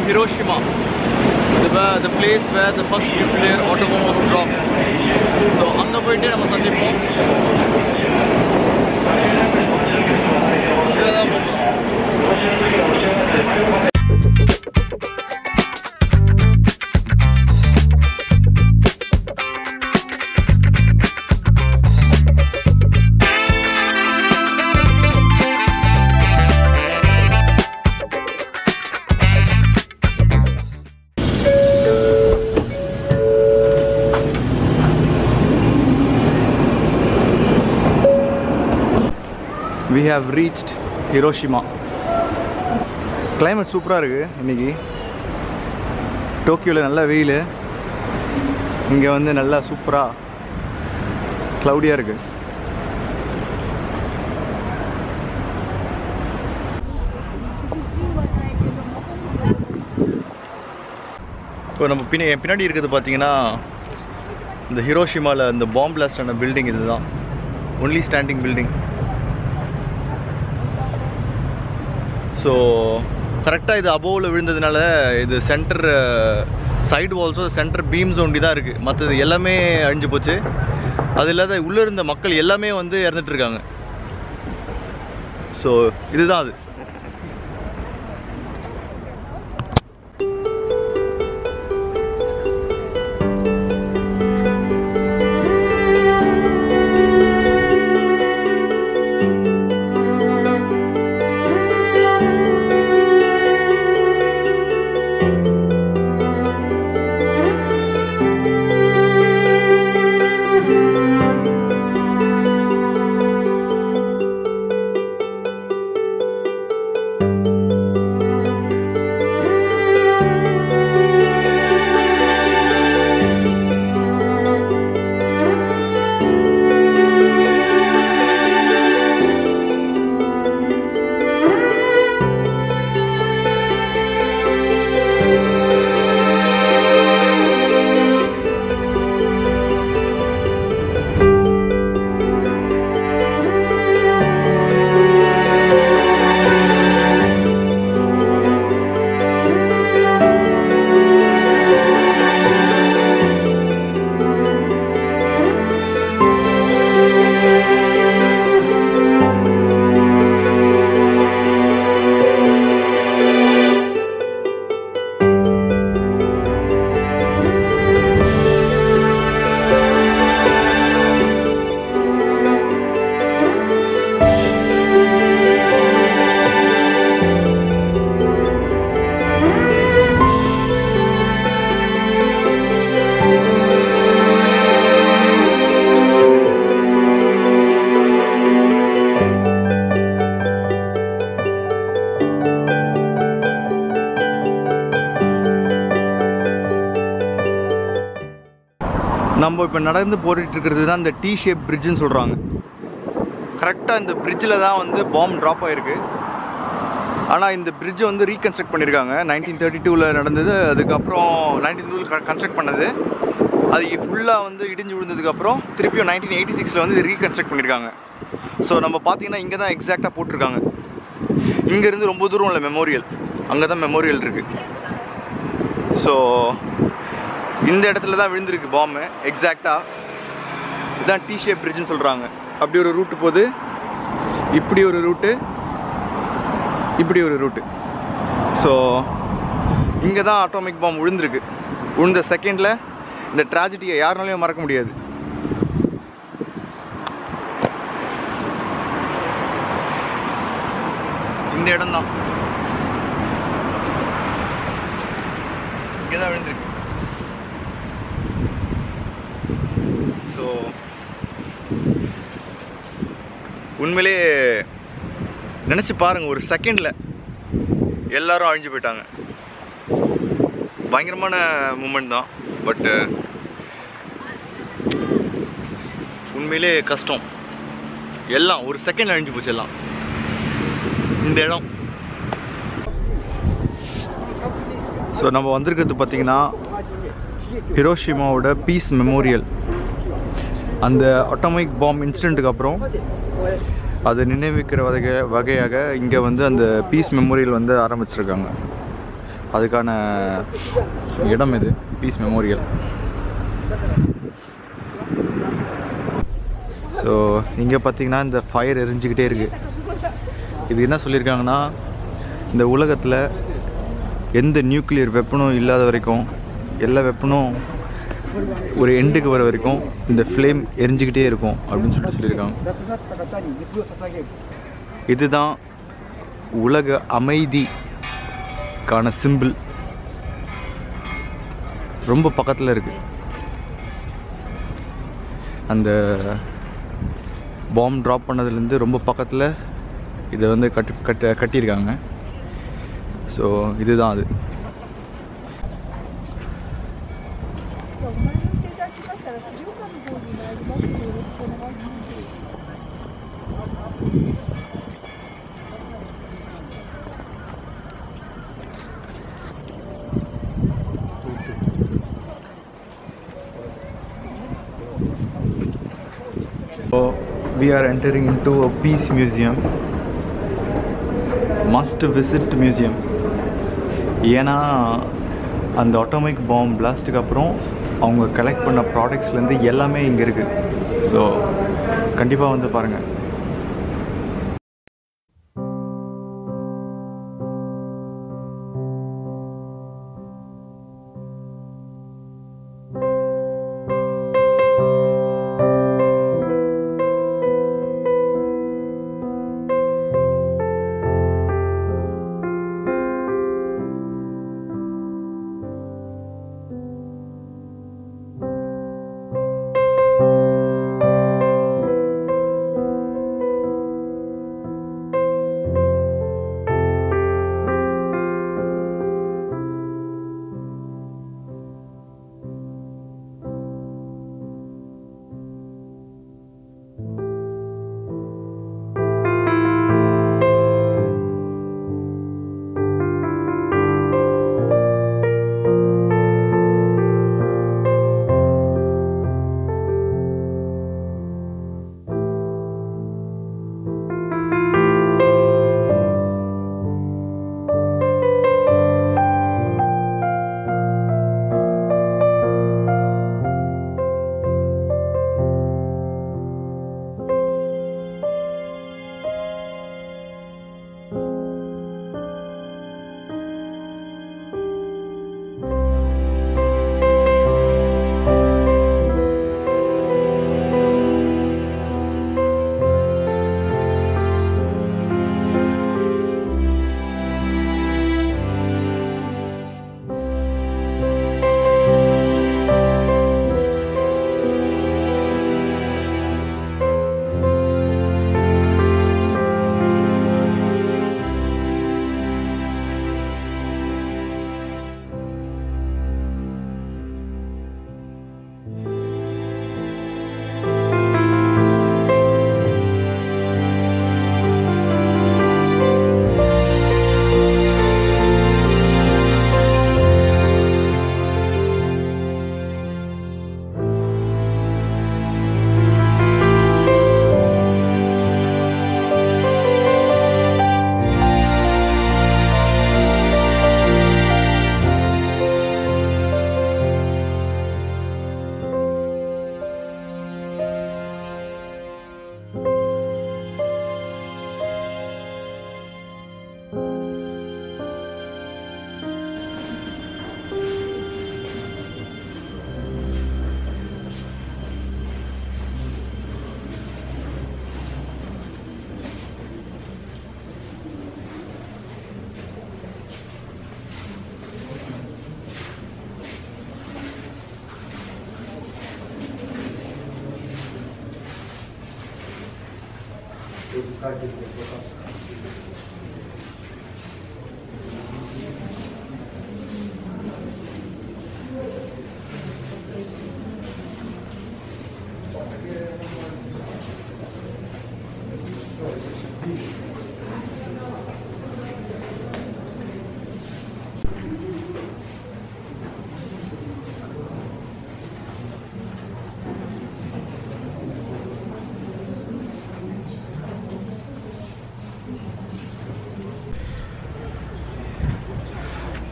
Hiroshima, the, where- the place where the first nuclear atom bomb was dropped. So அங்கே போயிட்டு நம்ம சந்திப்போம் இதில் தான் போகணும் we have reached Hiroshima climate சூப்பராக இருக்குது இன்னைக்கு டோக்கியோவில் நல்ல வெயில் இங்கே வந்து நல்லா சூப்பராக க்ளவுடியாக இருக்குது இப்போ நம்ம பின்ன என் பின்னாடி இருக்கிறது பார்த்தீங்கன்னா இந்த ஹிரோஷிமாவில் இந்த பாம் பிளாஸ்ட் ஆன பில்டிங் இதுதான் ஒன்லி ஸ்டாண்டிங் பில்டிங் ஸோ கரெக்டாக இது அபோவில் விழுந்ததுனால இது சென்டர் சைடு வால்ஸும் சென்டர் பீம்ஸ் ஒண்டி தான் இருக்குது மற்றது எல்லாமே அழிஞ்சு போச்சு அது இல்லாத உள்ளே இருந்த மக்கள் எல்லாமே வந்து இறந்துட்டு இருக்காங்க ஸோ இதுதான் அது நம்ம இப்போ நடந்து போட்டுட்டு இருக்கிறது தான் இந்த டி ஷேப் பிரிட்ஜுன்னு சொல்கிறாங்க கரெக்டாக இந்த பிரிட்ஜில் தான் வந்து பாம் ட்ராப் ஆகிருக்கு ஆனால் இந்த பிரிட்ஜை வந்து ரீகன்ஸ்ட்ரக்ட் பண்ணியிருக்காங்க நைன்டீன் தேர்ட்டி டூவில் நடந்தது அதுக்கப்புறம் நைன்டீன் டூவில் கன்ஸ்ட்ரக்ட் பண்ணது அது ஃபுல்லாக வந்து இடிஞ்சு விழுந்ததுக்கப்புறம் திருப்பியும் நைன்டீன் எயிட்டி சிக்ஸில் வந்து இது ரீகன்ஸ்ட்ரக்ட் பண்ணியிருக்காங்க ஸோ நம்ம பார்த்தீங்கன்னா இங்கே தான் எக்ஸாக்டாக போட்டிருக்காங்க இங்கேருந்து ரொம்ப தூரம் இல்லை மெமோரியல் அங்கே தான் மெமோரியல் இருக்குது ஸோ இந்த இடத்துல தான் விழுந்திருக்கு பாம்பு எக்ஸாக்டாக இதுதான் டி ஷேப் பிரிட்ஜுன்னு சொல்கிறாங்க அப்படி ஒரு ரூட்டு போகுது இப்படி ஒரு ரூட்டு இப்படி ஒரு ரூட்டு ஸோ இங்கே தான் ஆட்டோமிக் பாம்பு விழுந்திருக்கு விழுந்த செகண்டில் இந்த ட்ராஜடியை யாருனாலையும் மறக்க முடியாது இந்த இடம் தான் இங்கே தான் விழுந்திருக்கு ஸோ உண்மையிலே நினச்சி பாருங்கள் ஒரு செகண்டில் எல்லாரும் அழிஞ்சு போயிட்டாங்க பயங்கரமான மூமெண்ட் தான் பட்டு உண்மையிலே கஷ்டம் எல்லாம் ஒரு செகண்ட் அழிஞ்சு போச்சு எல்லாம் இந்த இடம் ஸோ நம்ம வந்திருக்கிறது பார்த்தீங்கன்னா ஹிரோஷிமாவோட பீஸ் மெமோரியல் அந்த அட்டாமிக் பாம் இன்சிடெண்ட்டுக்கு அப்புறம் அதை நினைவிக்கிற வகை வகையாக இங்கே வந்து அந்த பீஸ் மெமோரியல் வந்து ஆரம்பிச்சிருக்காங்க அதுக்கான இடம் இது பீஸ் மெமோரியல் ஸோ இங்கே பார்த்தீங்கன்னா இந்த ஃபயர் எரிஞ்சுக்கிட்டே இருக்குது இது என்ன சொல்லியிருக்காங்கன்னா இந்த உலகத்தில் எந்த நியூக்ளியர் வெப்பனும் இல்லாத வரைக்கும் எல்லா வெப்பனும் ஒரு எண்டுக்கு வர வரைக்கும் இந்த ஃப்ளேம் எரிஞ்சுக்கிட்டே இருக்கும் அப்படின்னு சொல்லிட்டு சொல்லியிருக்காங்க இதுதான் உலக அமைதிக்கான சிம்பிள் ரொம்ப பக்கத்தில் இருக்குது அந்த பாம் ட்ராப் பண்ணதுலேருந்து ரொம்ப பக்கத்தில் இதை வந்து கட்டி கட்ட கட்டியிருக்காங்க ஸோ இதுதான் அது So we are entering into a peace museum. Must visit museum. ஏன்னா அந்த ஆட்டோமிக் பாம் பிளாஸ்ட்டுக்கு அப்புறம் அவங்க கலெக்ட் பண்ண ப்ராடக்ட்ஸ்லேருந்து எல்லாமே இங்கே இருக்குது ஸோ கண்டிப்பாக வந்து பாருங்கள்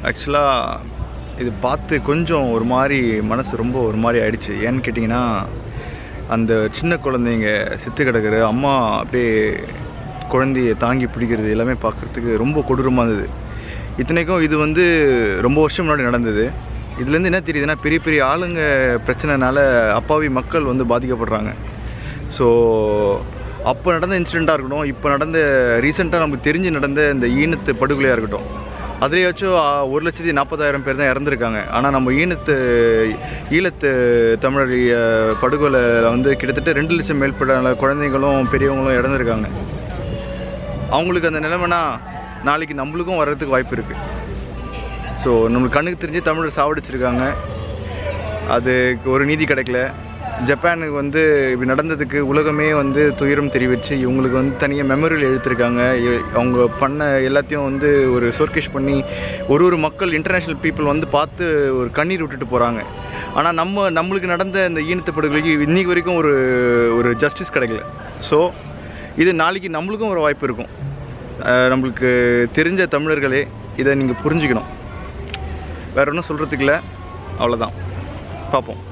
ஆக்சுவலாக இது பார்த்து கொஞ்சம் ஒரு மாதிரி மனசு ரொம்ப ஒரு மாதிரி ஆயிடுச்சு ஏன்னு கேட்டிங்கன்னா அந்த சின்ன குழந்தைங்க செத்து கிடக்குற அம்மா அப்படியே குழந்தைய தாங்கி பிடிக்கிறது எல்லாமே பார்க்குறதுக்கு ரொம்ப கொடூரமாக இருந்தது இத்தனைக்கும் இது வந்து ரொம்ப வருஷம் முன்னாடி நடந்தது இதுலேருந்து என்ன தெரியுதுன்னா பெரிய பெரிய ஆளுங்க பிரச்சனைனால அப்பாவி மக்கள் வந்து பாதிக்கப்படுறாங்க ஸோ அப்போ நடந்த இன்சிடெண்ட்டாக இருக்கட்டும் இப்போ நடந்த ரீசெண்டாக நமக்கு தெரிஞ்சு நடந்த இந்த ஈனத்து படுகொலையாக இருக்கட்டும் அதுலேயாச்சும் ஆ, ஒரு லட்சத்தி நாற்பதாயிரம் பேர் தான் இறந்துருக்காங்க ஆனால் நம்ம ஈனத்து ஈழத்து தமிழர் அஹ், படுகொலை வந்து கிட்டத்தட்ட ரெண்டு லட்சம் மேற்பட்ட குழந்தைங்களும் பெரியவங்களும் இறந்துருக்காங்க அவங்களுக்கு அந்த நிலைமைனா நாளைக்கு நம்மளுக்கும் வர்றதுக்கு வாய்ப்பு இருக்குது ஸோ நம்மளுக்கு கண்ணுக்கு தெரிஞ்சு தமிழர் சாவடிச்சிருக்காங்க அதுக்கு ஒரு நீதி கிடைக்கல ஜப்பானுக்கு வந்து இப்படி நடந்ததுக்கு உலகமே வந்து துயரம் தெரிவித்து இவங்களுக்கு வந்து தனியாக மெமரியல் எழுதிருக்காங்க இ- அவங்க பண்ண எல்லாத்தையும் வந்து ஒரு சோர்கேஷ் பண்ணி ஒரு ஒரு மக்கள் இன்டர்நேஷ்னல் பீப்புள் வந்து பார்த்து ஒரு கண்ணீர் விட்டுட்டு போகிறாங்க ஆனால் நம்ம நம்மளுக்கு நடந்த இந்த ஈனத்து படுகொலைக்கு இன்னைக்கு வரைக்கும் ஒரு ஒரு ஜஸ்டிஸ் கிடைக்கல ஸோ இது நாளைக்கு நம்மளுக்கும் ஒரு வாய்ப்பு இருக்கும் அஹ் நம்மளுக்கு தெரிஞ்ச தமிழர்களே இதை நீங்கள் புரிஞ்சுக்கணும் வேற ஒன்றும் சொல்கிறதுக்கு இல்லை அவ்வளோதான் பார்ப்போம்